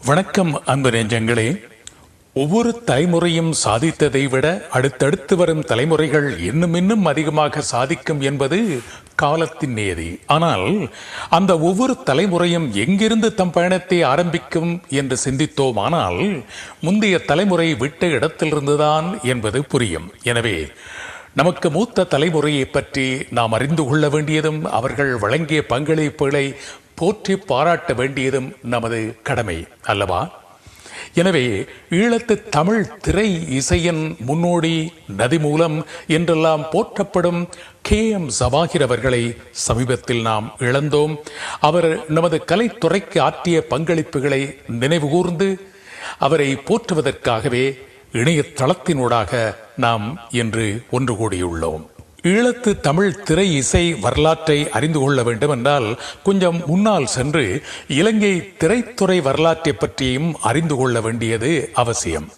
வணக்கம் அன்பு நெஞ்சங்களே ஒவ்வொரு தலைமுறையும் சாதித்ததை விட அடுத்தடுத்து வரும் தலைமுறைகள் இன்னும் இன்னும் அதிகமாக சாதிக்கும் என்பது காலத்தின் நியதி ஆனால் அந்த ஒவ்வொரு தலைமுறையும் எங்கிருந்து தம் பயணத்தை ஆரம்பிக்கும் என்று சிந்தித்தோமானால் முந்தைய தலைமுறை விட்ட இடத்திலிருந்துதான் என்பது புரியும் எனவே நமக்கு மூத்த தலைமுறையை பற்றி நாம் அறிந்து கொள்ள வேண்டியதும் அவர்கள் வழங்கிய பங்களிப்புகளை போற்றி பாராட்ட வேண்டியதும் நமது கடமை அல்லவா எனவே ஈழத்து தமிழ் திரை இசையின் முன்னோடி நதி மூலம் என்றெல்லாம் போற்றப்படும் கே எம் ஜவாகிர் அவர்களை சமீபத்தில் நாம் இழந்தோம் அவர் நமது கலைத்துறைக்கு ஆற்றிய பங்களிப்புகளை நினைவுகூர்ந்து அவரை போற்றுவதற்காகவே இணையதளத்தினூடாக நாம் இன்று ஒன்று கூடியுள்ளோம் ஈழத்து தமிழ் திரை இசை வரலாற்றை அறிந்து கொள்ள வேண்டும் என்றால் கொஞ்சம் முன்னால் சென்று இலங்கை திரைத்துறை வரலாற்றை பற்றியும் அறிந்து கொள்ள வேண்டியது அவசியம்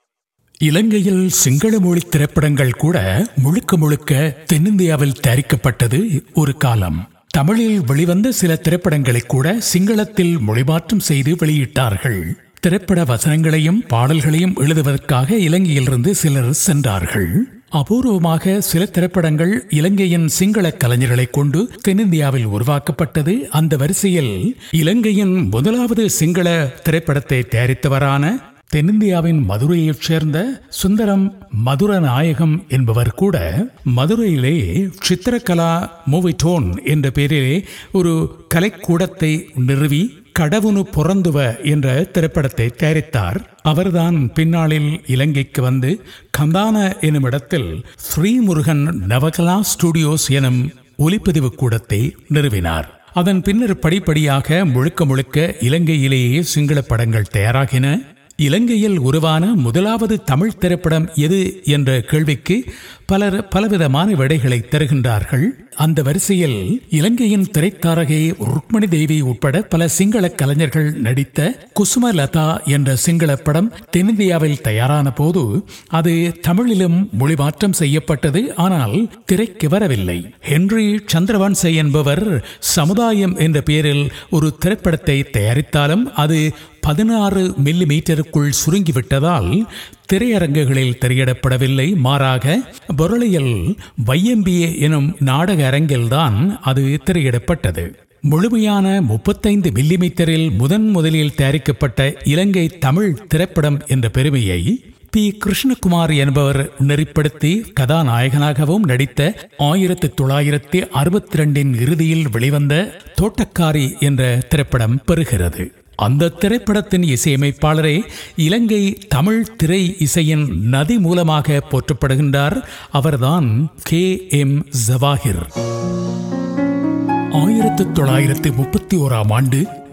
இலங்கையில் சிங்கள மொழி திரைப்படங்கள் கூட முழுக்க முழுக்க தென்னிந்தியாவில் தயாரிக்கப்பட்டது ஒரு காலம் தமிழில் வெளிவந்த சில திரைப்படங்களை கூட சிங்களத்தில் மொழிமாற்றம் செய்து வெளியிட்டார்கள் திரைப்பட வசனங்களையும் பாடல்களையும் எழுதுவதற்காக இலங்கையிலிருந்து சிலர் சென்றார்கள் அபூர்வமாக சில திரைப்படங்கள் இலங்கையின் சிங்கள கலைஞர்களை கொண்டு தென்னிந்தியாவில் உருவாக்கப்பட்டது அந்த வரிசையில் இலங்கையின் முதலாவது சிங்கள திரைப்படத்தை தயாரித்தவரான தென்னிந்தியாவின் மதுரையைச் சேர்ந்த சுந்தரம் மதுர நாயகம் என்பவர் கூட மதுரையிலே சித்திரகலா மூவிடோன் என்ற பெயரிலே ஒரு கலைக்கூடத்தை நிறுவி கடவுனு பொறந்துவ என்ற திரைப்படத்தை தயாரித்தார் அவர்தான் பின்னாளில் இலங்கைக்கு வந்து கந்தான எனும் இடத்தில் ஸ்ரீமுருகன் நவகலா ஸ்டுடியோஸ் எனும் ஒலிப்பதிவு கூடத்தை நிறுவினார் அதன் பின்னர் படிப்படியாக முழுக்க முழுக்க இலங்கையிலேயே சிங்கள படங்கள் தயாராகின இலங்கையில் உருவான முதலாவது தமிழ் திரைப்படம் எது என்ற கேள்விக்கு பலர் பலவிதமான விடைகளை தருகின்றார்கள் அந்த வரிசையில் இலங்கையின் திரைத்தாரகை ருக்மணி தேவி உட்பட பல சிங்கள கலைஞர்கள் நடித்த குசுமலதா என்ற சிங்கள படம் தென்னிந்தியாவில் தயாரான போது அது தமிழிலும் மொழிமாற்றம் செய்யப்பட்டது ஆனால் திரைக்கு வரவில்லை ஹென்றி சந்திரவன்ச என்பவர் சமுதாயம் என்ற பெயரில் ஒரு திரைப்படத்தை தயாரித்தாலும் அது பதினாறு மில்லி மீட்டருக்குள் சுருங்கிவிட்டதால் திரையரங்குகளில் திரையிடப்படவில்லை மாறாக பொருளையில் வையம்பிஏ எனும் நாடக அரங்கில்தான் அது திரையிடப்பட்டது முழுமையான முப்பத்தைந்து மில்லிமீட்டரில் முதன் முதலில் தயாரிக்கப்பட்ட இலங்கை தமிழ் திரைப்படம் என்ற பெருமையை பி கிருஷ்ணகுமார் என்பவர் நெறிப்படுத்தி கதாநாயகனாகவும் நடித்த ஆயிரத்தி தொள்ளாயிரத்தி அறுபத்தி ரெண்டின் இறுதியில் வெளிவந்த தோட்டக்காரி என்ற திரைப்படம் பெறுகிறது அந்த திரைப்படத்தின் இசையமைப்பாளரே இலங்கை தமிழ் திரை இசையின் நதி மூலமாக போற்றப்படுகின்றார் அவர்தான் கே எம் ஜவாஹிர் ஆயிரத்தி தொள்ளாயிரத்தி முப்பத்தி ஓராம் ஆண்டு